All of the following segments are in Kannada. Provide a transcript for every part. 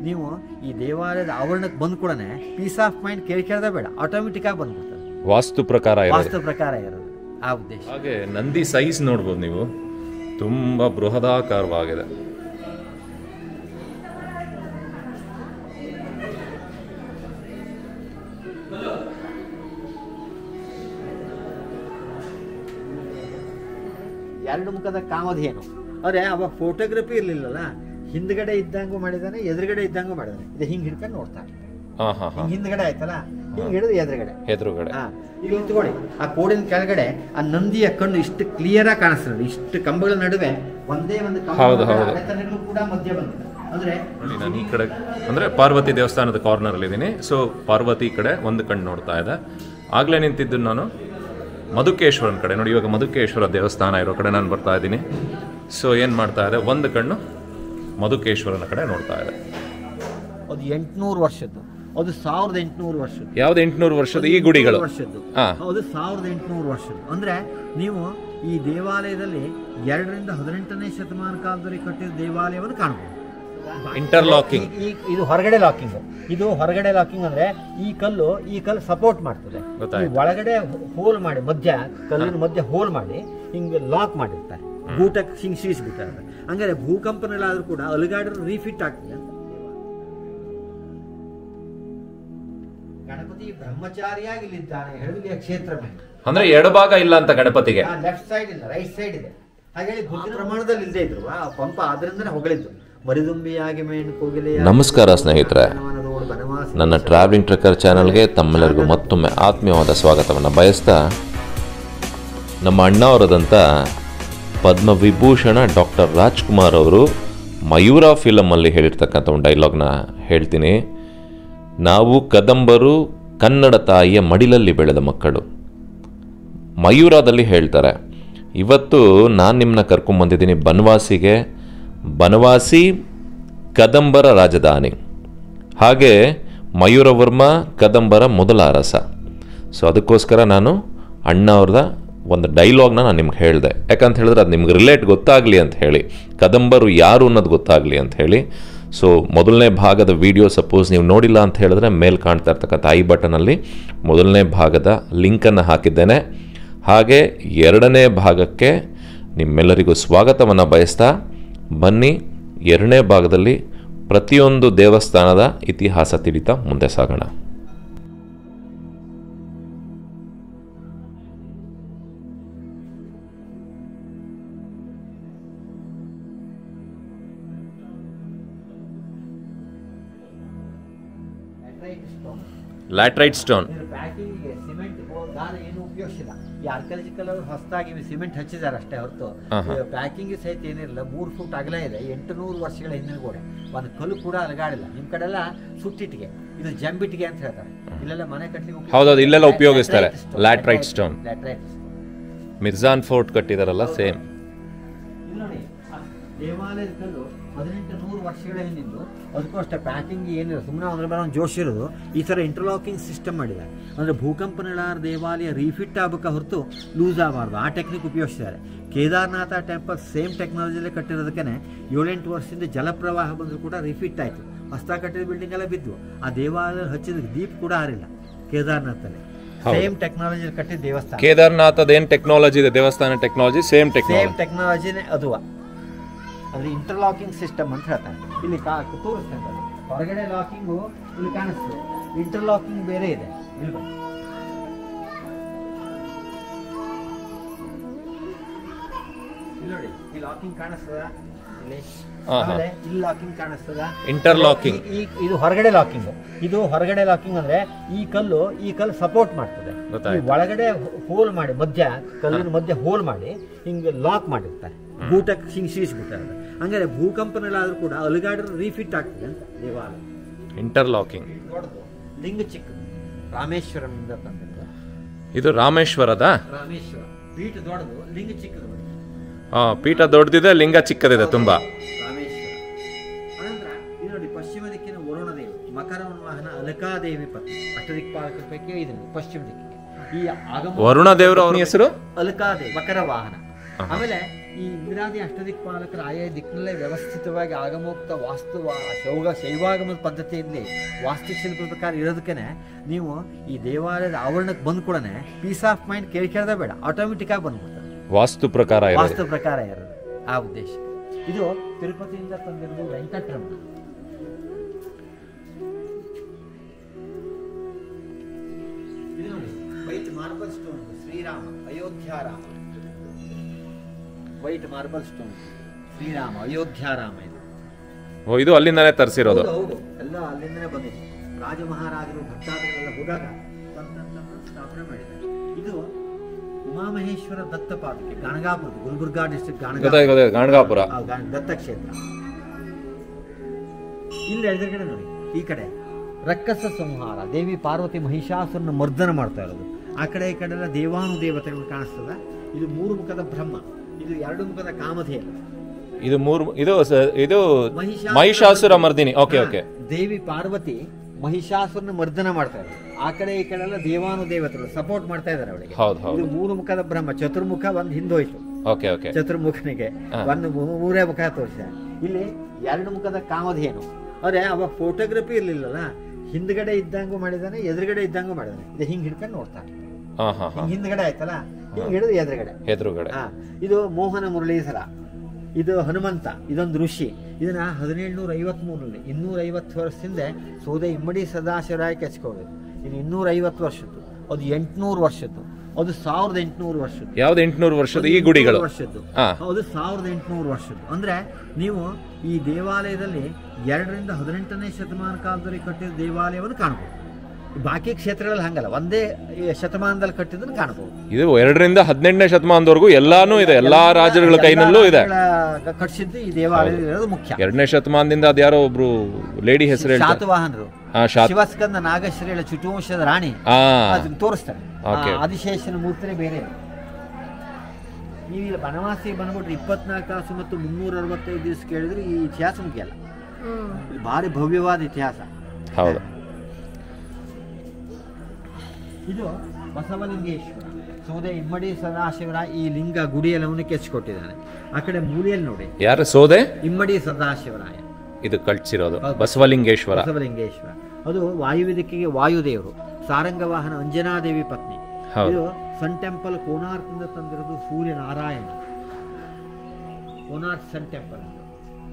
ನೀವು ಈ ದೇವಾಲಯದ ಆವರಣಕ್ಕೆ ಬಂದ ಕೂಡ ಪೀಸ್ ಆಫ್ ಮೈಂಡ್ ಕೇಳಿ ಕೇಳದೆ ಬೇಡ ಆಟೋಮೆಟಿಕ್ ಆಗಿ ಬಂದ್ಬಿಡ್ತದೆ ವಾಸ್ತು ಪ್ರಕಾರ ಇರೋದು ವಾಸ್ತು ಪ್ರಕಾರ ಇರೋದು ಆ ಉದ್ದೇಶ ಹಾಗೆ ನಂದಿ ಸೈಜ್ ನೋಡ್ಬೋದು ನೀವು ತುಂಬ ಬೃಹದಾಕಾರವಾಗಿದೆ ಎರಡು ಮುಖದ ಕಾಮಧೇನು ಆದರೆ ಅವಾಗ ಫೋಟೋಗ್ರಫಿ ಇರ್ಲಿಲ್ಲಲ್ಲ ಹಿಂದ್ಗಡೆ ಇದ್ದಂಗೂ ಮಾಡಿದಾನೆ ಎದುರುಗಡೆ ಇದ್ದಂಗೂ ಮಾಡಿದಾನೆ ಇದು ಹಿಂಗ್ ಹಿಡ್ಕೊಂಡು ನೋಡ್ತಾನೆ ಹಾ ಹಾ ಹಾ ಹಿಂಗ್ ಹಿಂದ್ಗಡೆ ಆಯ್ತಲ್ಲ ಹಿಂಗ್ ಹಿಡಿದು ಎದುರುಗಡೆ ಎದುರುಗಡೆ ಹಾ ಈಗ ಇಲ್ಲಿ ತಗೊಳ್ಳಿ ಆ ಕೋಡಿನ ಕೆಳಗಡೆ ಆ ನಂದಿಯ ಕಣ್ಣು ಇಷ್ಟು ಕ್ಲಿಯರ್ ಆಗಿ ಕಾಣಿಸ್ತದೆ ಇಷ್ಟು ಕಂಬಗಳ ನಡುವೆ ಒಂದೇ ಒಂದು ಕಂಬ ಹೌದು, ಮಾತ್ರ ಹೌದು. ಅಡೆತಡೆಗಳು ಕೂಡ ಮಧ್ಯ ಬಂದಿದೆ ಅಂದ್ರೆ ನೋಡಿ ನಾನು ಈ ಕಡೆ ಅಂದ್ರೆ ಪಾರ್ವತಿ ದೇವಸ್ಥಾನದ ಕಾರ್ನರ್ ಅಲ್ಲಿ ಇದ್ದೀನಿ ಸೊ ಪಾರ್ವತಿ ಕಡೆ ಒಂದು ಕಣ್ಣು ನೋಡ್ತಾ ಇದೆ ಆಗ್ಲೇ ನಿಂತಿದ್ದು ನಾನು ಮಧುಕೇಶ್ವರನ ಕಡೆ ನೋಡಿ ಇವಾಗ ಮಧುಕೇಶ್ವರ ದೇವಸ್ಥಾನ ಇರೋ ಕಡೆ ನಾನು ಬರ್ತಾ ಇದ್ದೀನಿ ಸೊ ಏನು ಮಾಡ್ತಾ ಇದೆ ಒಂದು ಕಣ್ಣು ಮಧುಕೇಶ್ವರನ ಕಡೆ ನೋಡ್ತಾ ಇದೆ ಅದು ಎಂಟ್ನೂರು ವರ್ಷದ್ದು ಅದು ಸಾವಿರದ ಎಂಟುನೂರು ವರ್ಷದ್ದು ಯಾವ್ದು ಎಂಟುನೂರು ವರ್ಷದ ಈ ಗುಡಿಗಳು ವರ್ಷದ್ದು ಹಾ. ಅದು ಸಾವಿರದ ಎಂಟುನೂರು ವರ್ಷದ್ದು ಅಂದ್ರೆ ನೀವು ಈ ದೇವಾಲಯದಲ್ಲಿ ಎರಡರಿಂದ ಹದಿನೆಂಟನೇ ಶತಮಾನ ಕಾಲದಲ್ಲಿ ಕಟ್ಟಿದ ದೇವಾಲಯವನ್ನು ಕಾಣಬಹುದು Interlocking. ಈ- ಈ- ಇದು ಹೊರಗಡೆ ಲಾಕಿಂಗ್ ಇದು ಹೊರಗಡೆ ಲಾಕಿಂಗ್ ಅಂದ್ರೆ ಈ ಕಲ್ಲು ಈ ಕಲ್ಲು ಸಪೋರ್ಟ್ ಮಾಡ್ತದೆ ಗೊತ್ತಾಯ್ತು. ಈ ಒಳಗಡೆ ಹೋಲ್ ಮಾಡಿ ಮಧ್ಯ ಕಲ್ಲಿನ ಮಧ್ಯ ಹೋಲ್ ಮಾಡಿ ಹಿಂಗೆ ಲಾಕ್ ಮಾಡಿರ್ತಾರೆ ಗೂಟಕ್ಕೆ ಹಿಂಗ್ ಸೀಸ್ಬಿಟ್ಟಾರೆ ಹಂಗಾರೆ ಭೂಕಂಪನಗಳಾದ್ರೂ ಕೂಡ ಅಲುಗಾಡಿದ್ರೆ ರೀಫಿಟ್ ಆಗ್ತದೆ ಅಂತ ಗಣಪತಿ ಬ್ರಹ್ಮಚಾರಿಯಾಗಿ ಇಲ್ಲಿದ್ದಾನೆ ಹೆಳವಿಲಿಯ ಕ್ಷೇತ್ರ ಮೇಲೆ ಅಂದ್ರೆ ಎಡಭಾಗ ಇಲ್ಲ ಅಂತ ಗಣಪತಿಗೆ ಲೆಫ್ಟ್ ಸೈಡ್ ಇಲ್ಲ ರೈಟ್ ಸೈಡ್ ಇದೆ ಹಾಗಾಗಿ ಬುದ್ಧಿ ಪ್ರಮಾಣದಲ್ಲಿ ಇಲ್ಲದೆ ಇದ್ರು ಆ ಪಂಪ ಆದ್ರಿಂದನೇ ಹೊಗಳಿದ್ದು ಮರಿದುಂಬಿಯಾಗಿ ಮೇಣು ಕೋಗಿಲೆ ನಮಸ್ಕಾರ ಸ್ನೇಹಿತರೆ ನನ್ನ ಟ್ರಾವೆಲಿಂಗ್ ಟ್ರೆಕ್ಕರ್ ಚಾನಲ್ಗೆ ತಮ್ಮೆಲ್ಲರಿಗೂ ಮತ್ತೊಮ್ಮೆ ಆತ್ಮೀಯವಾದ ಸ್ವಾಗತವನ್ನು ಬಯಸ್ತಾ ನಮ್ಮ ಅಣ್ಣವರದಂಥ ಪದ್ಮವಿಭೂಷಣ ಡಾಕ್ಟರ್ ರಾಜ್ಕುಮಾರ್ ಅವರು ಮಯೂರ ಫಿಲಮಲ್ಲಿ ಹೇಳಿರ್ತಕ್ಕಂಥ ಒಂದು ಡೈಲಾಗ್ನ ಹೇಳ್ತೀನಿ ನಾವು ಕದಂಬರು ಕನ್ನಡ ತಾಯಿಯ ಮಡಿಲಲ್ಲಿ ಬೆಳೆದ ಮಕ್ಕಳು ಮಯೂರದಲ್ಲಿ ಹೇಳ್ತಾರೆ ಇವತ್ತು ನಾನು ನಿಮ್ಮನ್ನ ಕರ್ಕೊಂಬಂದಿದ್ದೀನಿ ಬನವಾಸಿಗೆ ಬನವಾಸಿ ಕದಂಬರ ರಾಜಧಾನಿ ಹಾಗೆ ಮಯೂರವರ್ಮ ಕದಂಬರ ಮೊದಲ ಅರಸ ಸೊ ಅದಕ್ಕೋಸ್ಕರ ನಾನು ಅಣ್ಣ ಅವ್ರದ ಒಂದು ಡೈಲಾಗ್ನ ನಾನು ನಿಮ್ಗೆ ಹೇಳಿದೆ ಯಾಕಂತ ಹೇಳಿದ್ರೆ ಅದು ನಿಮ್ಗೆ ರಿಲೇಟ್ ಗೊತ್ತಾಗಲಿ ಅಂತ ಹೇಳಿ ಕದಂಬರು ಯಾರು ಅನ್ನೋದು ಗೊತ್ತಾಗಲಿ ಅಂತ ಹೇಳಿ ಸೊ ಮೊದಲನೇ ಭಾಗದ ವಿಡಿಯೋ ಸಪೋಸ್ ನೀವು ನೋಡಿಲ್ಲ ಅಂತ ಹೇಳಿದ್ರೆ ಮೇಲೆ ಕಾಣ್ತಾ ಇರ್ತಕ್ಕಂಥ ಐ ಬಟನಲ್ಲಿ ಮೊದಲನೇ ಭಾಗದ ಲಿಂಕನ್ನು ಹಾಕಿದ್ದೇನೆ ಹಾಗೆ ಎರಡನೇ ಭಾಗಕ್ಕೆ ನಿಮ್ಮೆಲ್ಲರಿಗೂ ಸ್ವಾಗತವನ್ನು ಬಯಸ್ತಾ ಬನ್ನಿ ಎರಡನೇ ಭಾಗದಲ್ಲಿ ಪ್ರತಿಯೊಂದು ದೇವಸ್ಥಾನದ ಇತಿಹಾಸ ತಿಳಿತಾ ಮುಂದೆ ಸಾಗೋಣ ಲ್ಯಾಟ್ರೈಟ್ ಸ್ಟೋನ್ ಪ್ಯಾಕಿಂಗ್ಗೆ ಸಿಮೆಂಟ್ ದಾರ ಏನು ಉಪಯೋಗಿಸಿಲ್ಲ ಈ ಆರ್ಕಿಯಾಲಜಿಕಲ್ ಅವರು ಹೊಸದಾಗಿ ಸಿಮೆಂಟ್ ಹಚ್ಚಿದ್ದಾರೆ ಅಷ್ಟೇ ಹೊರತು ಪ್ಯಾಕಿಂಗ್ ಸಹಿತ ಏನಿರಲಿಲ್ಲ ಮೂರು ಫುಟ್ ಅಗಲ ಇದೆ ಎಂಟುನೂರು ವರ್ಷಗಳ ಹಿಂದಿನ ಗೋಡೆ ಒಂದು ಕಲ್ಲು ಕೂಡ ಅಲಗಾಡಿಲ್ಲ ನಿಮ್ಮ ಕಡೆ ಎಲ್ಲ ಸುಟ್ಟಿಟ್ಟಿಗೆ ಇದು ಜಂಬಿಟ್ಟಿಗೆ ಅಂತ ಹೇಳ್ತಾರೆ ಇಲ್ಲೆಲ್ಲ ಮನೆ ಕಟ್ಟಲಿಕ್ಕೆ ಹೌದೌದು, ಇಲ್ಲೆಲ್ಲ ಉಪಯೋಗಿಸ್ತಾರೆ. Laterite stone. Laterite Mirjan fort ಕಟ್ಟಿದಾರಲ್ಲ ಸೇಮ್ ಇಲ್ಲಿ ನೋಡಿ ಆ ದೇವಾಲಯದ ಕಲ್ಲು ಹದಿನೆಂಟು ನೂರು ವರ್ಷಗಳ ಹಿಂದಿಂದು ಅದಕ್ಕೂ ಅಷ್ಟೇ ಪ್ಯಾಕಿಂಗ್ ಏನಿಲ್ಲ ಸುಮ್ಮನೆ ಒಂದ್ರ ಮೇಲೆ ಒಂದು ಜೋಶ್ ಇರೋದು ಈ ಥರ ಇಂಟರ್ಲಾಕಿಂಗ್ ಸಿಸ್ಟಮ್ ಮಾಡಿದ್ದಾರೆ ಅಂದರೆ ಭೂಕಂಪನಗಳಾದ ದೇವಾಲಯ ರೀಫಿಟ್ ಆಗಬೇಕ ಹೊರತು ಲೂಸ್ ಆಗಬಾರ್ದು ಆ ಟೆಕ್ನಿಕ್ ಉಪಯೋಗಿಸಿದ್ದಾರೆ ಕೇದಾರ್ನಾಥ ಟೆಂಪಲ್ ಸೇಮ್ ಟೆಕ್ನಾಲಜಿಲೇ ಕಟ್ಟಿರೋದಕ್ಕೆ ಏಳೆಂಟು ವರ್ಷದಿಂದ ಜಲಪ್ರವಾಹ ಬಂದರೂ ಕೂಡ ರಿಫಿಟ್ ಆಯಿತು ಹೊಸ್ದಾಗಿ ಕಟ್ಟಿದ ಬಿಲ್ಡಿಂಗ್ ಎಲ್ಲ ಬಿದ್ದು ಆ ದೇವಾಲಯ ಹಚ್ಚಿದ ದೀಪ್ ಕೂಡ ಆರಿಲ್ಲ ಕೇದಾರ್ನಾಥಲ್ಲಿ ಸೇಮ್ ಟೆಕ್ನಾಲಜಿ ಕಟ್ಟಿದ ದೇವಸ್ಥಾನ ಕೇದಾರ್ನಾಥದ ಏನ್ ಟೆಕ್ನಾಲಜಿ ಇದೆ ದೇವಸ್ಥಾನ ಟೆಕ್ನಾಲಜಿ ಸೇಮ್ ಸೇಮ್ ಟೆಕ್ನಾಲಜಿ ಟೆಕ್ನಾಲಜಿನೇ ಅದು ಅಂದ್ರೆ ಇಂಟರ್ಲಾಕಿಂಗ್ ಸಿಸ್ಟಮ್ ಅಂತ ಹೇಳ್ತಾರೆ ಇಲ್ಲಿ ಕಾ ತೋರಿಸ್ತೇನೆ ಅದು. ಹೊರಗಡೆ ಲಾಕಿಂಗು ಇಲ್ಲಿ ಕಾಣಿಸ್ತದೆ ಇಂಟರ್ಲಾಕಿಂಗ್ ಬೇರೆ ಇದೆ ಇಲ್ಲಿ ಬನ್ನಿ. ಇಲ್ಲಿ ನೋಡಿ ಈ ಲಾಕಿಂಗ್ ಕಾಣಿಸ್ತದ ಇಲ್ಲಿ ಹಾ, ಹಾ. ಆಮೇಲೆ ಇಲ್ಲಿ ಲಾಕಿಂಗ್ ಕಾಣಿಸ್ತದ Interlocking. ಈ- ಈ- ಇದು ಹೊರಗಡೆ ಲಾಕಿಂಗ್ ಇದು ಹೊರಗಡೆ ಲಾಕಿಂಗ್ ಅಂದ್ರೆ ಈ ಕಲ್ಲು ಈ ಕಲ್ಲು ಸಪೋರ್ಟ್ ಮಾಡ್ತದೆ ಗೊತ್ತಾಯ್ತು. ಈ ಒಳಗಡೆ ಹೋಲ್ ಮಾಡಿ ಮಧ್ಯ ಕಲ್ಲಿನ ಮಧ್ಯ ಹೋಲ್ ಮಾಡಿ ಹಿಂಗೆ ಲಾಕ್ ಮಾಡಿರ್ತಾರೆ ಗೂಟಕ್ಕೆ ಹಿಂಗೆ ಸೀಸ್ಬಿಟ್ಟಾರೆ ಹಂಗಾರೆ ಭೂಕಂಪನಗಳಾದ್ರೂ ಕೂಡ ಅಲುಗಾಡಿದ್ರೆ ರೀಫಿಟ್ ಆಗ್ತದೆ ಅಂತ ದೇವಾಲಯ ಇಂಟರ್ಲಾಕಿಂಗ್ ದೊಡ್ಡದು ಲಿಂಗ ಚಿಕ್ಕದು ರಾಮೇಶ್ವರಂನಿಂದ ತಂದಿದ್ದು ಇದು ರಾಮೇಶ್ವರದ ರಾಮೇಶ್ವರ ಪೀಠ ದೊಡ್ಡದು ಲಿಂಗ ಚಿಕ್ಕದು ನೋಡಿ. ಆ, ಪೀಠ ದೊಡ್ಡದಿದೆ ಲಿಂಗ ಚಿಕ್ಕದಿದೆ ತುಂಬಾ ರಾಮೇಶ್ವರ ಅನಂತರ ಇದು ನೋಡಿ ಪಶ್ಚಿಮ ದಿಕ್ಕಿನ ವರುಣ ದೇವಿ ಮಕರ ವಾಹನ ಅಲಕಾದೇವಿ ಪತ್ನಿ ಅಷ್ಟದಿಕ್ಪಾಲಕರ ಪೈಕಿ ಇದನ್ನು ಪಶ್ಚಿಮ ದಿಕ್ಕಿಗೆ ಈ ಆಗಮ ವರುಣ ದೇವರು ಅವನ ಹೆಸರು ಅಲಕಾದೇವಿ ಮಕರ ವಾಹನ ಆಮೇಲೆ ಈ ಇಂದ್ರಾದಿ ಅಷ್ಟದಿಕ್ಪಾಲಕರು ಆಯಾ ದಿಕ್ಕಿನಲ್ಲೇ ವ್ಯವಸ್ಥಿತವಾಗಿ ಆಗಮೋಕ್ತ ವಾಸ್ತು ಶೌಗ ಶೈವಾಗಮದ ಪದ್ಧತಿಯಲ್ಲಿ ವಾಸ್ತುಶಿಲ್ಪದ ಪ್ರಕಾರ ಇರೋದಕ್ಕೆ ನೀವು ಈ ದೇವಾಲಯದ ಆವರಣಕ್ಕೆ ಬಂದ ಕೂಡನೆ ಪೀಸ್ ಆಫ್ ಮೈಂಡ್ ಕೇಳಿ ಕೇಳ್ದ ಬೇಡ ಆಟೋಮೆಟಿಕ್ ಆಗಿ ಬಂದ್ಬಿಡ್ತದೆ ವಾಸ್ತು ಪ್ರಕಾರ ಇರೋದು ವಾಸ್ತು ಪ್ರಕಾರ ಇರೋದು ಆ ಉದ್ದೇಶ ಇದು ತಿರುಪತಿಯಿಂದ ತಂದಿರೋದು ವೆಂಕಟರಮಣ ಇದು ನೋಡಿ white marble stone Shrirama Ayodhyarama white marble stone Shrirama Ayodhyarama ಇದು ಓ ಇದು ಅಲ್ಲಿಂದಾನೇ ತರಿಸಿರೋದು ಹೌದು, ಹೌದು ಎಲ್ಲ ಅಲ್ಲಿಂದನೇ ಬಂದಿದೆ ರಾಜ ಮಹಾರಾಜರು ಭಕ್ತಾದಿಗಳೆಲ್ಲ ಹೋದಾಗ ತಂದ್ ತಂದ್ ತಂದ್ ಸ್ಥಾಪನೆ ಮಾಡಿದ್ದಾರೆ ಇದು ಉಮಾಮಹೇಶ್ವರ ದತ್ತ ಪಾದಕ್ಕೆ ಗಣಗಾಪುರದ ಗುಲ್ಬರ್ಗಾ ಡಿಸ್ಟ್ರಿಕ್ಟ್ ಗಣಗಾಪುರ ಗೊತ್ತಾಯ್ತು ಗೊತ್ತಾಯ್ತು ಗಾಣಗಾಪುರ ಆ, ಗ- ದತ್ತ ಕ್ಷೇತ್ರ ಇಲ್ಲಿ ಎದುರುಗಡೆ ನೋಡಿ ಈ ಕಡೆ ರಕ್ಕಸ ಸಂಹಾರ ದೇವಿ ಪಾರ್ವತಿ ಮಹಿಷಾಸುರನ ಮರ್ದನ ಮಾಡ್ತಾ ಇರೋದು ಆ ಕಡೆ ಈ ಕಡೆ ಎಲ್ಲ ದೇವಾನು ದೇವತೆಗಳು ಕಾಣಿಸ್ತದ ಇದು ಮೂರು ಮುಖದ ಬ್ರಹ್ಮ ಇದು ಎರಡು ಮುಖದ ಕಾಮಧೇನು ಇದು ಮೂರು ಇದು ಸ- ಇದು ಮಹಿಷಾಸುರ- ಮಹಿಷಾಸುರ ಮರ್ದಿನಿ ಓಕೆ ಹಾ, ಓಕೆ ದೇವಿ ಪಾರ್ವತಿ ಮಹಿಷಾಸುರನ ಮರ್ದನ ಮಾಡ್ತಾ ಇದ್ದಾರೆ ಆ ಕಡೆ ಈ ಕಡೆ ಎಲ್ಲ ದೇವಾನು ದೇವತೆಗಳು ಸಪೋರ್ಟ್ ಮಾಡ್ತಾ ಇದ್ದಾರೆ ಅವಳಿಗೆ ಹೌದು ಹೌದು ಇದು ಮೂರು ಮುಖದ ಬ್ರಹ್ಮ ಚತುರ್ಮುಖ ಒಂದು ಹಿಂದೋಯ್ತು ಓಕೆ ಓಕೆ ಚತುರ್ಮುಖನಿಗೆ ಒಂದು ಮೂ- ಮೂರೇ ಮುಖ ತೋರಿಸಿದ ಇಲ್ಲಿ ಎರಡು ಮುಖದ ಕಾಮಧೇನು ಆದ್ರೆ ಅವಾಗ ಫೋಟೋಗ್ರಫಿ ಇರ್ಲಿಲ್ಲಲ್ಲ ಹಿಂದ್ಗಡೆ ಇದ್ದಂಗೂ ಮಾಡಿದಾನೆ ಎದುರುಗಡೆ ಇದ್ದಂಗೂ ಮಾಡಿದಾನೆ ಇದು ಹಿಂಗ್ ಹಿಡ್ಕೊಂಡು ನೋಡ್ತಾನೆ ಹಾ ಹಾ ಹಾ ಹಿಂಗ್ ಹಿಂದ್ಗಡೆ ಆಯ್ತಲ್ಲ ಹಿಂಗ್ ಹಿಡಿದು ಎದುರುಗಡೆ ಎದುರುಗಡೆ ಹಾ ಇದು ಮೋಹನ ಮುರಳೀಧರ ಇದು ಹನುಮಂತ ಇದೊಂದು ಋಷಿ ಇದನ್ನ ಹದಿನೇಳುನೂರ ಐವತ್ ಮೂರರಲ್ಲಿ ಇನ್ನೂರ ಐವತ್ತು ವರ್ಷದಿಂದ ಸೋದೆ ಇಮ್ಮಡಿ ಸದಾಶಿವರಾಯ ಕೆಚ್ಕೋಬೇಕು ಇದು ಇನ್ನೂರ ಐವತ್ತು ವರ್ಷದ್ದು ಅದು ಎಂಟ್ನೂರು ವರ್ಷದ್ದು ಅದು ಸಾವಿರದ ಎಂಟುನೂರು ವರ್ಷದ್ದು ಯಾವ್ದು ಎಂಟುನೂರು ವರ್ಷದ ಈ ಅದು ಗುಡಿಗಳು 800 ವರ್ಷದ್ದು ಹಾ. ಹೌದು ಸಾವಿರದ ಎಂಟುನೂರು ವರ್ಷದ್ದು ಅಂದ್ರೆ ನೀವು ಈ ದೇವಾಲಯದಲ್ಲಿ ಎರಡರಿಂದ ಹದಿನೆಂಟನೇ ಶತಮಾನ ಕಾಲದಲ್ಲಿ ಕಟ್ಟಿದ ದೇವಾಲಯವನ್ನು ಕಾಣಬಹುದು ಬಾಕಿ ಕ್ಷೇತ್ರಗಳಲ್ಲಿ ಹಂಗಲ್ಲ ಒಂದೇ ಈ ಶತಮಾನದಲ್ಲಿ ಕಟ್ಟಿದ್ದನ್ನು ಕಾಣಬಹುದು ಇದು ಎರಡರಿಂದ ಹದಿನೆಂಟನೇ ಶತಮಾನದವರೆಗೂ ಎಲ್ಲಾನು ಇದೆ ಎಲ್ಲಾ ರಾಜರುಗಳ ಕೈನಲ್ಲೂ ಇದೆ ರಾಜರುಗಳ ಕಟ್ಟಿಸಿದ್ದು ಈ ದೇವಾಲಯ ಇರೋದು ಮುಖ್ಯ ಎರಡನೇ ಶತಮಾನದಿಂದ ಅದ್ಯಾರೋ ಒಬ್ರು ಲೇಡಿ ಹೆಸರು ಹೇಳ್ತಾರೆ ಶಾತವಾಹನರು ಹಾ ಶಾತ್ ಶಿವಸ್ಕಂದ ನಾಗಶ್ರೀಳ ಚುಟುವಂಶದ ರಾಣಿ ಹಾ ಅದನ್ನ ತೋರಿಸ್ತಾರೆ Okay. ಆ ಆದಿಶೇಷನ ಮೂರ್ತಿನೇ ಬೇರೆ ನೀವು ಇಲ್ಲಿ ಬನವಾಸಿ ಬಂದ್ಬಿಟ್ರೆ ಇಪ್ಪತ್ನಾಲ್ಕು ತಾಸು ಮತ್ತು ಮುನ್ನೂರ ಅರವತ್ತೈದು ದಿವಸ ಕೇಳಿದ್ರೆ ಈ ಇತಿಹಾಸ ಮುಗಿಯಲ್ಲ ಇಲ್ಲಿ ಭಾರಿ ಭವ್ಯವಾದ ಇತಿಹಾಸ ಹೌದು ಇದು ಬಸವಲಿಂಗೇಶ್ವರ ಸೋದೆ ಇಮ್ಮಡಿ ಸದಾಶಿವರ ಈ ಲಿಂಗ ಗುಡಿಯಲ್ಲವನ್ನು ಕೆಚ್ಚಿಕೊಟ್ಟಿದ್ದಾನೆ ಆ ಕಡೆ ಮೂಲೆಯಲ್ಲಿ ನೋಡಿ ಯಾರು ಸೋದೆ ಇಮ್ಮಡಿ ಸದಾಶಿವರಾಯ ಇದು ಕಳ್ಸಿರೋದು ಹೌದು. ಬಸವಲಿಂಗೇಶ್ವರ ಬಸವಲಿಂಗೇಶ್ವರ ಅದು ವಾಯುವಿದಿಕ್ಕಿಗೆ ವಾಯುದೇವರು ಸಾರಂಗ ವಾಹನ ಅಂಜನಾದೇವಿ ಪತ್ನಿ ಹೌದು. ಇದು ಸನ್ ಟೆಂಪಲ್ ಕೋನಾರ್ಕ್ನಿಂದ ತಂದಿರೋದು ಸೂರ್ಯ ನಾರಾಯಣ ಕೋನಾರ್ಕ್ ಸನ್ ಟೆಂಪಲ್ ಅಂತ.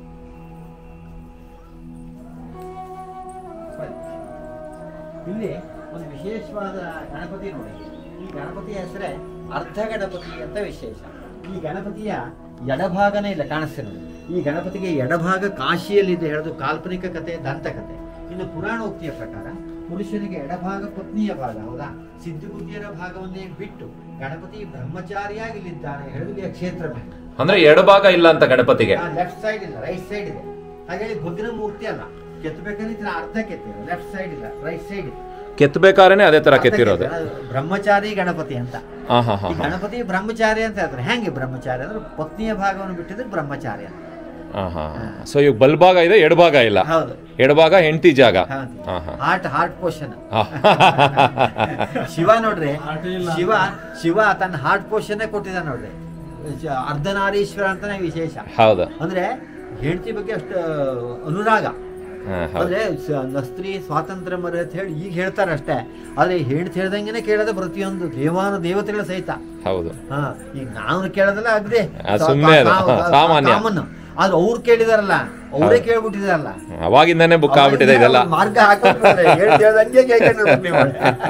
ಇಲ್ಲಿ ಒಂದು ವಿಶೇಷವಾದ ಗಣಪತಿ ನೋಡಿ ಈ ಗಣಪತಿಯ ಹೆಸರೇ ಅರ್ಧ ಗಣಪತಿ ಅಂತ ವಿಶೇಷ ಈ ಗಣಪತಿಯ ಎಡಭಾಗನೇ ಇಲ್ಲ ಕಾಣಿಸ್ತಿರೋದು ಈ ಗಣಪತಿಗೆ ಎಡಭಾಗ ಕಾಶಿಯಲ್ಲಿದೆ ಹೇಳೋದು ಕಾಲ್ಪನಿಕ ಕಥೆ ದಂತಕಥೆ ಇನ್ನು ಪುರಾಣೋಕ್ತಿಯ ಪ್ರಕಾರ ಪುರುಷನಿಗೆ ಎಡಭಾಗ ಪತ್ನಿಯ ಭಾಗ ಹೌದಾ ಸಿದ್ಧಬುದ್ಧಿಯರ ಭಾಗವನ್ನೇ ಬಿಟ್ಟು ಗಣಪತಿ ಬ್ರಹ್ಮಚಾರಿಯಾಗಿ ಇಲ್ಲಿದ್ದಾನೆ ಹೇಳುವುದು ಕ್ಷೇತ್ರ ಅಂದ್ರೆ ಎಡಭಾಗ ಇಲ್ಲ ಅಂತ ಗಣಪತಿಗೆ ಲೆಫ್ಟ್ ಸೈಡ್ ಇಲ್ಲ ರೈಟ್ ಸೈಡ್ ಇದೆ ಹಾಗಾಗಿ ಭಗ್ನ ಮೂರ್ತಿ ಅಲ್ಲ ಕೆತ್ತಬೇಕಂದ್ರೆ ಈ ತರ ಅರ್ಧ ಕೆತ್ತಿರೋ ಲೆಫ್ಟ್ ಸೈಡ್ ಇಲ್ಲ ರೈಟ್ ಸೈಡ್ ಇದೆ ಕೆತ್ತಬೇಕಾರೇನೆ ಅದೇ ತರ ಕೆತ್ತಿರೋದು ಅದು ಬ್ರಹ್ಮಚಾರಿ ಗಣಪತಿ ಅಂತ ಹಾ ಹಾ ಹಾ ಈ ಗಣಪತಿ ಬ್ರಹ್ಮಚಾರಿ ಅಂತ ಹೇಳ್ತಾರೆ ಹೆಂಗೆ ಬ್ರಹ್ಮಚಾರಿ ಅಂದ್ರೆ ಪತ್ನಿಯ ಭಾಗವನ್ನು ಬಿಟ್ಟಿದ್ರೆ ಬ್ರಹ್ಮಚಾರಿ ಅಂತ ಹಾ ಹಾ ಸೊ ಇವಾಗ ಬಲ್ಭಾಗ ಇದೆ ಎಡಭಾಗ ಇಲ್ಲ ಹೌದು ಎಡಭಾಗ ಹೆಂಡತಿ ಜಾಗ ಹಾ ಹಾ ಹಾರ್ಟ್ ಹಾರ್ಟ್ ಪೋಷನ್ ಹಾ. ಶಿವ ನೋಡ್ರಿ ಶಿವ ಶಿವ ತನ್ನ ಹಾರ್ಟ್ ಪೋಷನ್ ಕೊಟ್ಟಿದ್ದಾನೆ ನೋಡ್ರಿ ಜ- ಅರ್ಧನಾರೀಶ್ವರ ಅಂತಾನೆ ವಿಶೇಷ ಹೌದು ಅಂದ್ರೆ ಹೆಂಡತಿ ಬಗ್ಗೆ ಅಷ್ಟು ಅನುರಾಗ ಹಾ, ಹೌದು ಅಂದ್ರೆ ಸ- ನ- ಸ್ತ್ರೀ ಸ್ವಾತಂತ್ರ್ಯ ಮರ ಅಂತ ಹೇಳಿ ಈಗ ಹೇಳ್ತಾರೆ ಅಷ್ಟೇ ಆದ್ರೆ ಹೆಣ್ತಿ ಹೇಳ್ದಂಗೆನೆ ಕೇಳೋದು ಪ್ರತಿಯೊಂದು ದೇವಾನು ದೇವತೆಗಳ ಸಹಿತ ಹೌದು ಹಾ ಈಗ ನಾವು ಕೇಳೋದಲ್ಲ ಅಗ್ದೆ ಆ, ಸುಮ್ನೆ ಅದು. ಸಾಮಾನ್ಯ. ಆದ್ರೆ ಅವ್ರು ಕೇಳಿದಾರಲ್ಲ ಅವರೇ ಕೇಳ್ಬಿಟ್ಟಿದಾರಲ್ಲ ಅವಾಗಿಂದಾನೇ ಬುಕ್ ಆಗ್ಬಿಟ್ಟಿದೆ ಇದೆಲ್ಲ ಅವ್ರು ಮಾರ್ಗ ಹಾಕೊಂಡಿದ್ದಾರೆ ಹೇಳ್ತಿ ಹೇಳ್ದಂಗೆ ಕೇಳ್ಕೊಂಡಿರ್ಬೇಕು ನೀವು.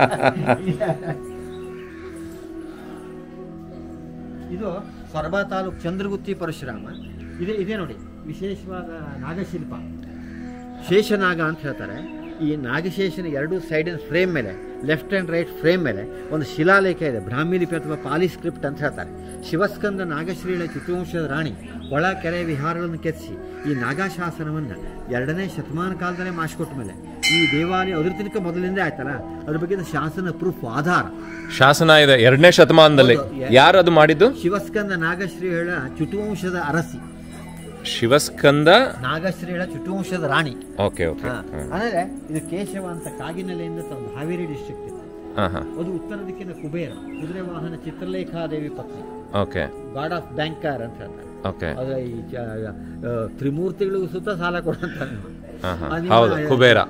ಇದು ಸೊರಬ ತಾಲೂಕು ಚಂದ್ರಗುತ್ತಿ ಪರಶುರಾಮ ಇದೆ ಇದೆ ನೋಡಿ ವಿಶೇಷವಾದ ನಾಗಶಿಲ್ಪ ಶೇಷನಾಗ ಅಂತ ಹೇಳ್ತಾರೆ ಈ ನಾಗಶೇಷನ ಎರಡು ಸೈಡಿನ ಫ್ರೇಮ್ ಮೇಲೆ ಲೆಫ್ಟ್ ಆ್ಯಂಡ್ ರೈಟ್ ಫ್ರೇಮ್ ಮೇಲೆ ಒಂದು ಶಿಲಾಲೇಖ ಇದೆ ಬ್ರಾಹ್ಮಿ ಲಿಪಿ ಅಥವಾ ಪಾಲಿ ಸ್ಕ್ರಿಪ್ಟ್ ಅಂತ ಹೇಳ್ತಾರೆ ಶಿವಸ್ಕಂದ ನಾಗಶ್ರೀಳ ಚಿತ್ರವಂಶದ ರಾಣಿ ಒಳ ಕೆರೆ ವಿಹಾರಗಳನ್ನು ಕೆತ್ತಿಸಿ ಈ ನಾಗಾಶಾಸನವನ್ನು ಎರಡನೇ ಶತಮಾನ ಕಾಲದಲ್ಲೇ ಮಾಡಿಸ್ಕೊಟ್ಟ ಮೇಲೆ ಈ ದೇವಾಲಯ ಅದ್ರ ತನಕ ಮೊದಲಿಂದ ಆಯ್ತಲ್ಲ ಅದ್ರ ಬಗ್ಗೆ ಶಾಸನ ಪ್ರೂಫ್ ಆಧಾರ ಶಾಸನ ಇದೆ ಎರಡನೇ ಶತಮಾನದಲ್ಲಿ ಹೌದು. ಯಾರು ಅದು ಮಾಡಿದ್ದು ಶಿವಸ್ಕಂದ ನಾಗಶ್ರೀಳ ಚುಟುವಂಶದ ಅರಸಿ ಶಿವಸ್ಕಂದ ನಾಗಶ್ರೀಳ ಚುಟುವಂಶದ ರಾಣಿ ಓಕೆ ಓಕೆ ಹಾ. ಅಂದ್ರೆ ಇದು ಕೇಶವ ಅಂತ ಕಾಗಿನೆಲೆಯಿಂದ ತಂದು ಹಾವೇರಿ ಡಿಸ್ಟ್ರಿಕ್ಟ್ ಹಾಂ ಹಾಂ ಅದು ಉತ್ತರ ದಿಕ್ಕಿನ ಕುಬೇರ ಕುದುರೆ ವಾಹನ ಚಿತ್ರಲೇಖಾದೇವಿ ಪತ್ನಿ ಓಕೆ ಗಾಡ್ ಆಫ್ ಬ್ಯಾಂಕರ್ ಅಂತ ಹೇಳ್ತಾರೆ ಓಕೆ ಅದು ಈ ಜ- ಆ, ತ್ರಿಮೂರ್ತಿಗಳಿಗೂ ಸುತ್ತ ಸಾಲ ಕೊಡುವಂತ ಹಾಂ ಹಾಂ ಹೌದು ಕುಬೇರ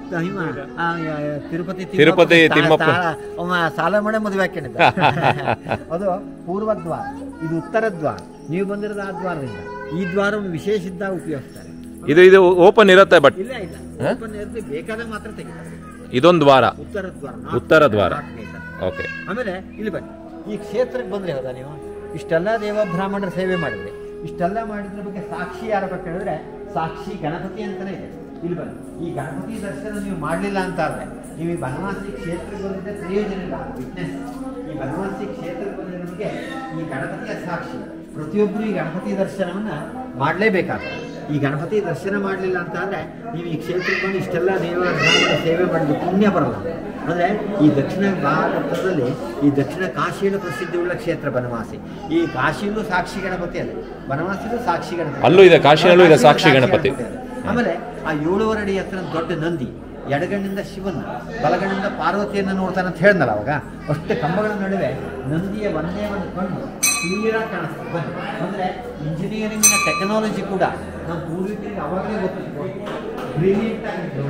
ತಿರುಪತಿ ತಿರುಪತಿ ತಿಮ್ಮಪ್ಪ. ಅವ ಸಾಲ ಮಾಡೇ ಮದುವೆ ಹಾಕೊಂಡಿದ್ದ ಅದು ಪೂರ್ವ ದ್ವಾರ ಇದು ಉತ್ತರ ದ್ವಾರ ನೀವು ಬಂದಿರೋದು ಆ ದ್ವಾರದಿಂದ ಈ ದ್ವಾರವನ್ನು ವಿಶೇಷ ಇದ್ದಾಗ ಉಪಯೋಗಿಸ್ತಾರೆ ಇದು ಇದು ಓಪನ್ ಇರುತ್ತೆ ಬಟ್ ಇಲ್ಲ ಇಲ್ಲ open ಇರುತ್ತೆ, ಬೇಕಾದಾಗ ಮಾತ್ರ ತೆಗಿತಾರೆ ಇದೊಂದು ದ್ವಾರ ಉತ್ತರ ದ್ವಾರ ಉತ್ತರ ದ್ವಾರ. ನಾಲ್ಕು ಗೇಟ್ ಅಂತ. ಓಕೆ ಆಮೇಲೆ ಇಲ್ಲಿ ಬನ್ನಿ ಈ ಕ್ಷೇತ್ರಕ್ಕೆ ಬಂದ್ರೆ ಹೌದಾ ನೀವು ಇಷ್ಟೆಲ್ಲ ದೇವ ಬ್ರಾಹ್ಮಣರ ಸೇವೆ ಮಾಡಿದ್ರಿ ಇಷ್ಟೆಲ್ಲ ಮಾಡಿದ್ರ ಬಗ್ಗೆ ಸಾಕ್ಷಿ ಯಾರ ಬಗ್ಗೆ ಹೇಳಿದ್ರೆ ಸಾಕ್ಷಿ ಗಣಪತಿ ಅಂತಾನೆ ಇದೆ ಇಲ್ಲಿ ಬನ್ನಿ ಈ ಗಣಪತಿ ದರ್ಶನ ನೀವು ಮಾಡಲಿಲ್ಲ ಅಂತ ಆದ್ರೆ ನೀವು ಈ ಬನವಾಸಿ ಕ್ಷೇತ್ರಕ್ಕೆ ಬಂದಿದ್ದ ಪ್ರಯೋಜನ ಇಲ್ಲ ವಿಟ್ನೆಸ್ ಈ ಬನವಾಸಿ ಕ್ಷೇತ್ರಕ್ಕೆ ಬಂದಿದ್ದ ನಮಗೆ ಈ ಗಣಪತಿಯ ಸಾಕ್ಷಿ ಪ್ರತಿಯೊಬ್ಬರು ಈ ಗಣಪತಿ ದರ್ಶನವನ್ನ ಮಾಡಲೇಬೇಕಾಗ್ತದೆ ಈ ಗಣಪತಿ ದರ್ಶನ ಮಾಡಲಿಲ್ಲ ಅಂತ ಅಂದ್ರೆ ನೀವು ಈ ಕ್ಷೇತ್ರಕ್ಕೆ ಬಂದು ಇಷ್ಟೆಲ್ಲ ದೇವರ ಬ್ರಾಹ್ಮಣ ಸೇವೆ ಮಾಡಿದ ಪುಣ್ಯ ಬರಲ್ಲ ಅಂದ್ರೆ ಈ ದಕ್ಷಿಣ ಭಾರತದಲ್ಲಿ ಈ ದಕ್ಷಿಣ ಕಾಶಿಯಲ್ಲಿ ಪ್ರಸಿದ್ಧಿಯುಳ್ಳ ಕ್ಷೇತ್ರ ಬನವಾಸಿ ಈ ಕಾಶಿಯಲ್ಲೂ ಸಾಕ್ಷಿ ಗಣಪತಿ ಅದೇ ಬನವಾಸಿಲೂ ಸಾಕ್ಷಿ ಗಣಪತಿ ಅಲ್ಲೂ ಇದೆ, ಕಾಶಿಯಲ್ಲೂ ಇದೆ ಸಾಕ್ಷಿ ಗಣಪತಿ. ಅದೇ. ಆಮೇಲೆ ಆ ಏಳುವರೆ ಅಡಿ ಹತ್ರ ದೊಡ್ಡ ನಂದಿ ಎಡಗಣ್ಣಿಂದ ಶಿವನ ಬಲಗಣ್ಣಿಂದ ಪಾರ್ವತಿಯನ್ನ ನೋಡ್ತಾನೆ ಅಂತ ಹೇಳ್ದಲ್ಲ ಅವಾಗ ಅಷ್ಟು ಕಂಬಗಳ ನಡುವೆ ನಂದಿಯ ಒಂದೇ ಒಂದು ಕಣ್ಣು ಕ್ಲಿಯರಾಗಿ ಕಾಣಿಸ್ತದೆ ಬನ್ನಿ. ಅಂದ್ರೆ ಇಂಜಿನಿಯರಿಂಗ್ನ ಟೆಕ್ನಾಲಜಿ ಕೂಡ ನಮ್ಮ ಪೂರ್ವಿಕರಿಗೆ ಅವಾಗಲೇ ಗೊತ್ತಿತ್ತು ಬ್ರಿಲಿಯಂಟ್ ಆಗಿತ್ತು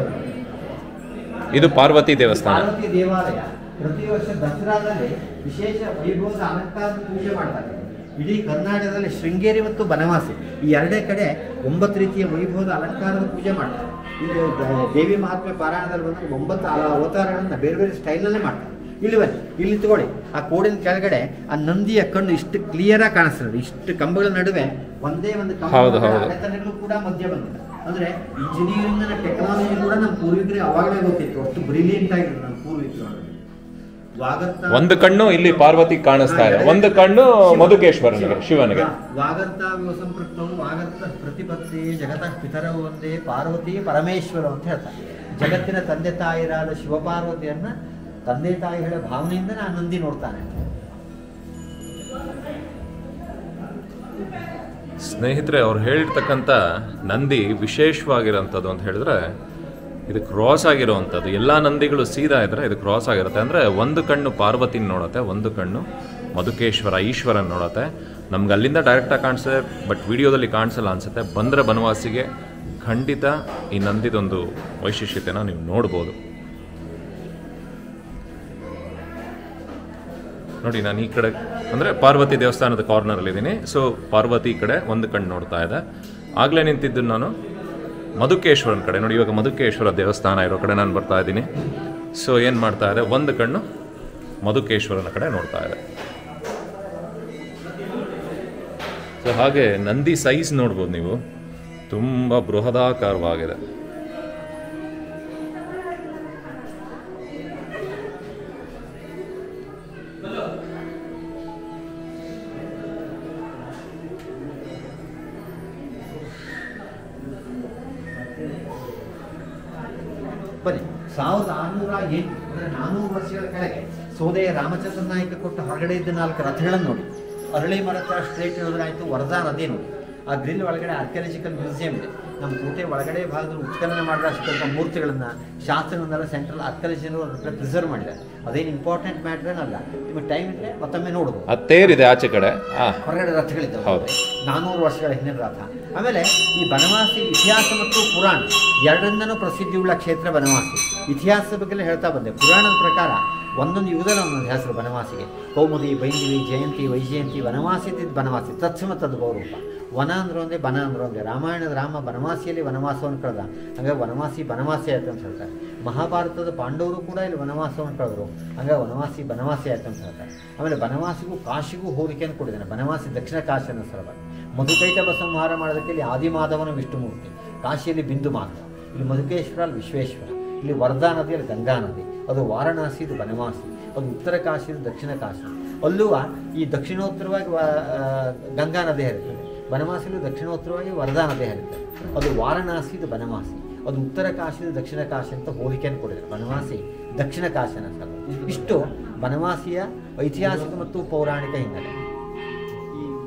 ಇದು ಪಾರ್ವತಿ ದೇವಸ್ಥಾನ ಪಾರ್ವತಿ ದೇವಾಲಯ ಪ್ರತಿ ವರ್ಷ ದಸರಾದಲ್ಲಿ ವಿಶೇಷ ವೈಭವದ ಅಲಂಕಾರ ಪೂಜೆ ಮಾಡ್ತಾರೆ ಇಡೀ ಕರ್ನಾಟಕದಲ್ಲಿ ಶೃಂಗೇರಿ ಮತ್ತು ಬನವಾಸಿ ಈ ಎರಡೇ ಕಡೆ ಒಂಬತ್ತು ರೀತಿಯ ವೈಭವದ ಅಲಂಕಾರದ ಪೂಜೆ ಮಾಡ್ತಾರೆ ಇಲ್ಲಿ ದ- ದೇವಿ ಮಹಾತ್ಮೆ ಪಾರಾಯಣದಲ್ಲಿ ಬಂದಾಗ ಒಂಬತ್ತು ಅಲ- ಅವತಾರಗಳನ್ನ ಬೇರೆ ಬೇರೆ ಸ್ಟೈಲಲ್ಲೇ ಮಾಡ್ತಾರೆ ಇಲ್ಲಿ ಬನ್ನಿ ಇಲ್ಲಿ ತಗೊಳ್ಳಿ ಆ ಕೋಡಿನ ಕೆಳಗಡೆ ಆ ನಂದಿಯ ಕಣ್ಣು ಇಷ್ಟು ಕ್ಲಿಯರ್ ಆಗಿ ಕಾಣಿಸ್ತದೆ ಇಷ್ಟು ಕಂಬಗಳ ನಡುವೆ ಒಂದೇ ಒಂದು ಕಂಬ ಹೌದು, ಹೌದು. ಅಡೆತಡೆಗಳು ಕೂಡ ಮಧ್ಯ ಬಂದಿದೆ ಅಂದ್ರೆ ಇಂಜಿನಿಯರಿಂಗ್ ಟೆಕ್ನಾಲಜಿ ಕೂಡ ನಮ್ಮ ಪೂರ್ವಿಕರಿಗೆ ಅವಾಗಲೇ ಗೊತ್ತಿತ್ತು ಅಷ್ಟು ಬ್ರಿಲಿಯಂಟ್ ಆಗಿದ್ರು ನಮ್ಮ ಪೂರ್ವಿಕರು ವಾಗರ್ತ ಒಂದು ಕಣ್ಣು ಇಲ್ಲಿ ಪಾರ್ವತಿ ಕಾಣಿಸ್ತಾ ಇದೆ ಒಂದು ಕಣ್ಣು ಮಧುಕೇಶ್ವರನಿಗೆ ಶಿವನಿಗೆ ವಾಗರ್ತ ಸಂಪೃಕ್ತವು ವಾಗರ್ತ ಪ್ರತಿಪತ್ತಿ ಜಗತಃ ಪಿತರವು ಒಂದೇ ಪಾರ್ವತಿ ಪರಮೇಶ್ವರ ಅಂತ ಹೇಳ್ತಾರೆ ಜಗತ್ತಿನ ತಂದೆ ತಾಯಿರಾದ ಶಿವಪಾರ್ವತಿಯನ್ನ ತಂದೆ ತಾಯಿಗಳ ಭಾವನೆಯಿಂದ ನಾನು ನಂದಿ ನೋಡ್ತಾನೆ ಸ್ನೇಹಿತರೆ ಅವ್ರು ಹೇಳಿರ್ತಕ್ಕಂಥ ನಂದಿ ವಿಶೇಷವಾಗಿರೋಂಥದ್ದು ಅಂತ ಹೇಳಿದ್ರೆ ಇದು ಕ್ರಾಸ್ ಆಗಿರೋವಂಥದ್ದು ಎಲ್ಲ ನಂದಿಗಳು ಸೀದಾ ಇದ್ರೆ ಇದು ಕ್ರಾಸ್ ಆಗಿರುತ್ತೆ ಅಂದರೆ ಒಂದು ಕಣ್ಣು ಪಾರ್ವತಿನ ನೋಡುತ್ತೆ ಒಂದು ಕಣ್ಣು ಮಧುಕೇಶ್ವರ ಈಶ್ವರನ್ ನೋಡುತ್ತೆ ನಮ್ಗೆ ಅಲ್ಲಿಂದ ಡೈರೆಕ್ಟಾಗಿ ಕಾಣಿಸ್ತದೆ ಬಟ್ ವಿಡಿಯೋದಲ್ಲಿ ಕಾಣಿಸಲ್ಲ ಅನ್ಸುತ್ತೆ ಬಂದರೆ ಬನವಾಸಿಗೆ ಖಂಡಿತ ಈ ನಂದಿದೊಂದು ವೈಶಿಷ್ಟ್ಯತೆನ ನೀವು ನೋಡ್ಬೋದು ನೋಡಿ ನಾನು ಈ ಕಡೆ ಅಂದರೆ ಪಾರ್ವತಿ ದೇವಸ್ಥಾನದ ಕಾರ್ನರಲ್ಲಿದ್ದೀನಿ ಸೊ ಪಾರ್ವತಿ ಕಡೆ ಒಂದು ಕಣ್ಣು ನೋಡ್ತಾ ಇದೆ ಆಗಲೇ ನಿಂತಿದ್ದು ನಾನು ಮಧುಕೇಶ್ವರನ ಕಡೆ ನೋಡಿ ಇವಾಗ ಮಧುಕೇಶ್ವರ ದೇವಸ್ಥಾನ ಇರೋ ಕಡೆ ನಾನು ಬರ್ತಾ ಇದ್ದೀನಿ ಸೊ ಏನು ಮಾಡ್ತಾ ಇದೆ ಒಂದು ಕಣ್ಣು ಮಧುಕೇಶ್ವರನ ಕಡೆ ನೋಡ್ತಾ ಇದೆ ಸೊ ಹಾಗೆ ನಂದಿ ಸೈಜ್ ನೋಡ್ಬೋದು ನೀವು ತುಂಬ ಬೃಹದಾಕಾರವಾಗಿದೆ ಬನ್ನಿ ಸಾವಿರದ ಆರುನೂರ ಎಂಟು ಅಂದರೆ ನಾನ್ನೂರು ವರ್ಷಗಳ ಕೆಳಗೆ ಸೋದೆಯ ರಾಮಚಂದ್ರ ನಾಯಕ ಕೊಟ್ಟ ಹೊರಗಡೆ ಇದ್ದ ನಾಲ್ಕು ರಥಗಳನ್ನು ನೋಡಿ ಅರಳಿ ಮರದ ಸ್ಟ್ರೇಟ್ ಆಯಿತು ವರದಾ ನದಿ ನೋಡಿ ಆ ಗ್ರಿಲ್ ಒಳಗಡೆ ಆರ್ಕಿಯಾಲಜಿಕಲ್ ಮ್ಯೂಸಿಯಂ ಇದೆ ನಮ್ಮ ಕೋಟೆ ಒಳಗಡೆ ಭಾಗದಲ್ಲಿ ಉತ್ಖನನ ಮಾಡಿದ ಮೂರ್ತಿಗಳನ್ನ ಶಾಸ್ತ್ರಗಳನ್ನೆಲ್ಲ ಸೆಂಟ್ರಲ್ ಆರ್ಕಿಯಾಲಜಿನವರು ಪ್ರಿಸರ್ವ್ ಮಾಡಿದ್ದಾರೆ ಅದೇನು ಇಂಪಾರ್ಟೆಂಟ್ ಮ್ಯಾಟ್ರ್ ಏನಲ್ಲ ನಿಮಗೆ ಟೈಮ್ ಇದ್ರೆ ಮತ್ತೊಮ್ಮೆ ನೋಡ್ಬೋದು ಅದು ತೇರಿದೆ ಆಚೆ ಕಡೆ ಆ ಹೊರಗಡೆ ರಥಗಳಿದ್ದಾವೆ ಹೌದು. ನಾನ್ನೂರು ವರ್ಷಗಳ ಹಿಂದಿನ ರಥ ಆಮೇಲೆ ಈ ಬನವಾಸಿ ಇತಿಹಾಸ ಮತ್ತು ಪುರಾಣ ಎರಡರಿಂದನೂ ಪ್ರಸಿದ್ಧಿಯುಳ್ಳ ಕ್ಷೇತ್ರ ಬನವಾಸಿ ಇತಿಹಾಸದ ಬಗ್ಗೆ ಹೇಳ್ತಾ ಬಂದೆ ಪುರಾಣದ ಪ್ರಕಾರ ಒಂದೊಂದು ಯುಗದಲ್ಲಿ ಒಂದೊಂದು ಹೆಸರು ಬನವಾಸಿಗೆ ಕೌಮುದಿ ಬೈಂದಿವಿ ಜಯಂತಿ ವೈಜಯಂತಿ ವನವಾಸಿ ಇದ್ದಿದ್ದು ಬನವಾಸಿ ತತ್ಸಮ ತದ್ಗೌರೂಪ ವನ ಅಂದ್ರೆ ಒಂದೇ ಬನ ಅಂದ್ರೆ ಒಂದೇ ರಾಮಾಯಣದ ರಾಮ ಬನವಾಸಿಯಲ್ಲಿ ವನವಾಸವನ್ನು ಕಳೆದ ಹಂಗಾಗಿ ವನವಾಸಿ ಬನವಾಸಿ ಆಯ್ತು ಅಂತ ಹೇಳ್ತಾರೆ ಮಹಾಭಾರತದ ಪಾಂಡವರು ಕೂಡ ಇಲ್ಲಿ ವನವಾಸವನ್ನು ಕಳೆದ್ರು ಹಂಗಾಗಿ ವನವಾಸಿ ಬನವಾಸಿ ಆಯ್ತು ಅಂತ ಹೇಳ್ತಾರೆ ಆಮೇಲೆ ಬನವಾಸಿಗೂ ಕಾಶಿಗೂ ಹೋಲಿಕೆಯನ್ನು ಕೊಟ್ಟಿದ್ದಾನೆ ಬನವಾಸಿ ದಕ್ಷಿಣ ಕಾಶಿ ಅನ್ನೋ ಸ್ಥಳವಾಗಿ ಮಧುಕೈಟಭ ಸಂಹಾರ ಮಾಡೋದಕ್ಕೆ ಇಲ್ಲಿ ಆದಿಮಾಧವನ ವಿಷ್ಣುಮೂರ್ತಿ ಕಾಶಿಯಲ್ಲಿ ಬಿಂದು ಮಾಧವ ಇಲ್ಲಿ ಮಧುಕೇಶ್ವರ ಅಲ್ಲಿ ವಿಶ್ವೇಶ್ವರ ಇಲ್ಲಿ ವರ್ಧಾ ನದಿಯಲ್ಲಿ ಗಂಗಾ ನದಿ ಅದು ವಾರಣಾಸಿ ಇದು ಬನವಾಸಿ ಅದು ಉತ್ತರ ಕಾಶಿ ಇದು ದಕ್ಷಿಣ ಕಾಶಿ ಅಲ್ಲೂ ಈ ದಕ್ಷಿಣೋತ್ತರವಾಗಿ ವ- ಆ, ಗಂಗಾ ನದಿ ಹರಿತದೆ ಬನವಾಸಿಲು ದಕ್ಷಿಣೋತ್ತರವಾಗಿ ವರದಾ ನದಿ ಹರಿತದೆ ಅದು ವಾರಣಾಸಿ ಇದು ಬನವಾಸಿ ಅದು ಉತ್ತರ ಕಾಶಿ ಇದು ದಕ್ಷಿಣ ಕಾಶಿ ಅಂತ ಹೋಲಿಕೆಯನ್ನು ಕೊಡಿದ್ದಾರೆ ಬನವಾಸಿ ದಕ್ಷಿಣ ಕಾಶಿ ಅನ್ನೋ ಸ್ಥಳ ಇಷ್ಟು ಬನವಾಸಿಯ ಐತಿಹಾಸಿಕ ಮತ್ತು ಪೌರಾಣಿಕ ಹಿನ್ನೆಲೆ ಈ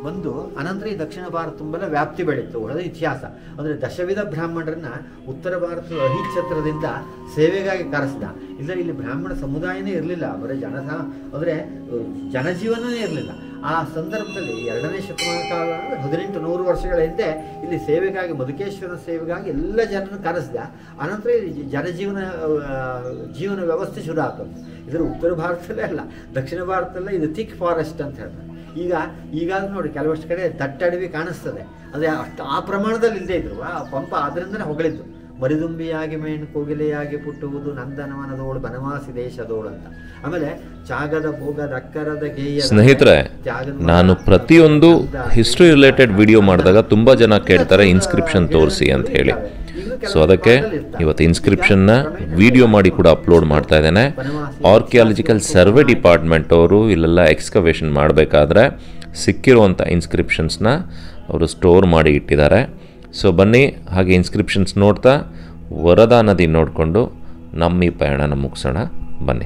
ಬಂದು ಅನಂತರ ಈ ದಕ್ಷಿಣ ಭಾರತ ತುಂಬೆಲ್ಲ ವ್ಯಾಪ್ತಿ ಬೆಳೀತು ಉಳಿದ ಇತಿಹಾಸ ಅಂದರೆ ದಶವಿಧ ಬ್ರಾಹ್ಮಣರನ್ನ ಉತ್ತರ ಭಾರತದ ಅಹಿಛತ್ರದಿಂದ ಸೇವೆಗಾಗಿ ಕರೆಸ್ದ ಇಲ್ಲ ಇಲ್ಲಿ ಬ್ರಾಹ್ಮಣ ಸಮುದಾಯನೇ ಇರಲಿಲ್ಲ ಬರೀ ಜನಸ ಅಂದರೆ ಜನಜೀವನನೇ ಇರಲಿಲ್ಲ ಆ ಸಂದರ್ಭದಲ್ಲಿ ಎರಡನೇ ಶತಮಾನ ಕಾಲ ಅಂದ್ರೆ ಹದಿನೆಂಟು ನೂರು ವರ್ಷಗಳ ಹಿಂದೆ ಇಲ್ಲಿ ಸೇವೆಗಾಗಿ ಮಧುಕೇಶ್ವರ ಸೇವೆಗಾಗಿ ಎಲ್ಲ ಜನರನ್ನು ಕರೆಸ್ದ ಅನಂತರ ಇಲ್ಲಿ ಜನಜೀವನ ಆ, ಜೀವನ ವ್ಯವಸ್ಥೆ ಶುರು ಆಗ್ತದೆ ಇದರ ಉತ್ತರ ಭಾರತದಲ್ಲೇ ಅಲ್ಲ ದಕ್ಷಿಣ ಭಾರತದಲ್ಲೇ ಇದು ಥಿಕ್ ಫಾರೆಸ್ಟ್ ಅಂತ ಹೇಳ್ತಾರೆ ಈಗ ಈಗಾದ್ರೂ ನೋಡಿ ಕೆಲವಷ್ಟು ಕಡೆ ದಟ್ಟಡವಿ ಕಾಣಿಸ್ತದೆ ಅದೇ ಅಷ್ಟು ಆ ಪ್ರಮಾಣದಲ್ಲಿ ಇಲ್ಲದೆ ಇದ್ರು ಆ ಪಂಪ ಅದರಿಂದನೇ ಹೊಗಳಿದ್ದು ಮರಿದುಂಬಿಯಾಗಿ ಮೇಣು ಕೋಗಿಲೆಯಾಗಿ ಪುಟ್ಟುವುದು ನಂದನವನದೋಳು ಬನವಾಸಿ ದೇಶದೋಳು ಅಂತ ಆಮೇಲೆ ಚಾಗದ ಭೋಗದ ಅಕ್ಕರದ ಗೇಯ ಸ್ನೇಹಿತರೆ ನಾನು ಪ್ರತಿಯೊಂದು ಹಿಸ್ಟ್ರಿ ರಿಲೇಟೆಡ್ ವಿಡಿಯೋ ಮಾಡಿದಾಗ ತುಂಬ ಜನ ಕೇಳ್ತಾರೆ ಇನ್ಸ್ಕ್ರಿಪ್ಷನ್ ತೋರಿಸಿ ಅಂತ ಹೇಳಿ ಸೊ ಅದಕ್ಕೆ ಇವತ್ತು ಇನ್ಸ್ಕ್ರಿಪ್ಷನ್ನ ವಿಡಿಯೋ ಮಾಡಿ ಕೂಡ ಅಪ್ಲೋಡ್ ಮಾಡ್ತಾ ಇದ್ದೇನೆ ಆರ್ಕಿಯಾಲಜಿಕಲ್ ಸರ್ವೆ ಡಿಪಾರ್ಟ್ಮೆಂಟ್ ಅವರು ಇಲ್ಲೆಲ್ಲ ಎಕ್ಸ್ಕವೇಷನ್ ಮಾಡಬೇಕಾದ್ರೆ ಸಿಕ್ಕಿರುವಂಥ ಇನ್ಸ್ಕ್ರಿಪ್ಷನ್ಸ್ನ ಅವರು ಸ್ಟೋರ್ ಮಾಡಿ ಇಟ್ಟಿದ್ದಾರೆ ಸೊ ಬನ್ನಿ ಹಾಗೆ ಇನ್ಸ್ಕ್ರಿಪ್ಷನ್ಸ್ ನೋಡ್ತಾ ವರದಾ ನದಿ ನೋಡಿಕೊಂಡು ನಮ್ಮ ಈ ಪಯಣನ ಮುಗಿಸೋಣ ಬನ್ನಿ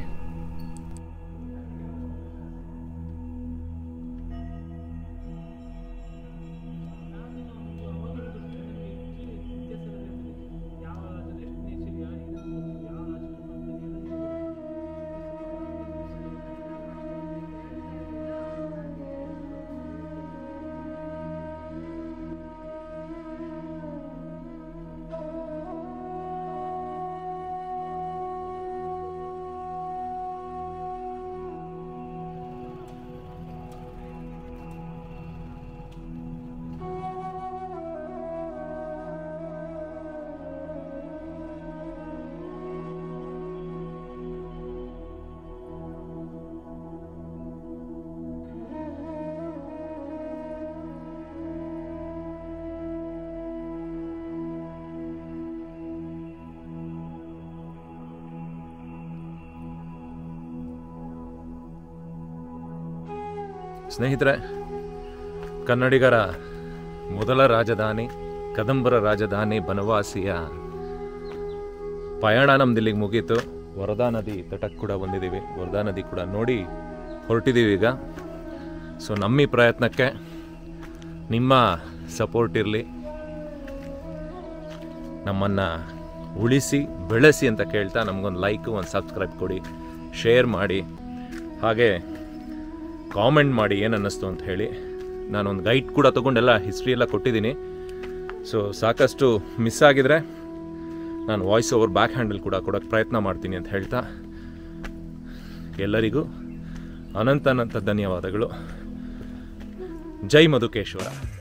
ಸ್ನೇಹಿತರೆ ಕನ್ನಡಿಗರ ಮೊದಲ ರಾಜಧಾನಿ ಕದಂಬರ ರಾಜಧಾನಿ ಬನವಾಸಿಯ ಪಯಣ ನಮ್ದು ಇಲ್ಲಿಗೆ ಮುಗೀತು ವರದಾ ನದಿ ತಟಕ್ಕೆ ಕೂಡ ಬಂದಿದ್ದೀವಿ ವರದಾ ನದಿ ಕೂಡ ನೋಡಿ ಹೊರಟಿದ್ದೀವಿ ಈಗ ಸೊ ನಮ್ಮ ಈ ಪ್ರಯತ್ನಕ್ಕೆ ನಿಮ್ಮ ಸಪೋರ್ಟ್ ಇರಲಿ ನಮ್ಮನ್ನು ಉಳಿಸಿ ಬೆಳೆಸಿ ಅಂತ ಕೇಳ್ತಾ ನಮಗೊಂದು ಲೈಕು ಒಂದು ಸಬ್ಸ್ಕ್ರೈಬ್ ಕೊಡಿ ಶೇರ್ ಮಾಡಿ ಹಾಗೆ ಕಾಮೆಂಟ್ ಮಾಡಿ ಏನು ಅನ್ನಿಸ್ತು ಅಂತ ಹೇಳಿ ನಾನೊಂದು ಗೈಡ್ ಕೂಡ ತೊಗೊಂಡೆಲ್ಲ ಹಿಸ್ಟ್ರಿ ಎಲ್ಲ ಕೊಟ್ಟಿದ್ದೀನಿ ಸೊ ಸಾಕಷ್ಟು ಮಿಸ್ ಆಗಿದ್ರೆ ನಾನು ವಾಯ್ಸ್ ಓವರ್ ಬ್ಯಾಕ್ ಹ್ಯಾಂಡಲ್ ಕೂಡ ಕೊಡೋಕ್ಕೆ ಪ್ರಯತ್ನ ಮಾಡ್ತೀನಿ ಅಂತ ಹೇಳ್ತಾ ಎಲ್ಲರಿಗೂ ಅನಂತ ಅನಂತ ಧನ್ಯವಾದಗಳು ಜೈ ಮಧುಕೇಶ್ವರ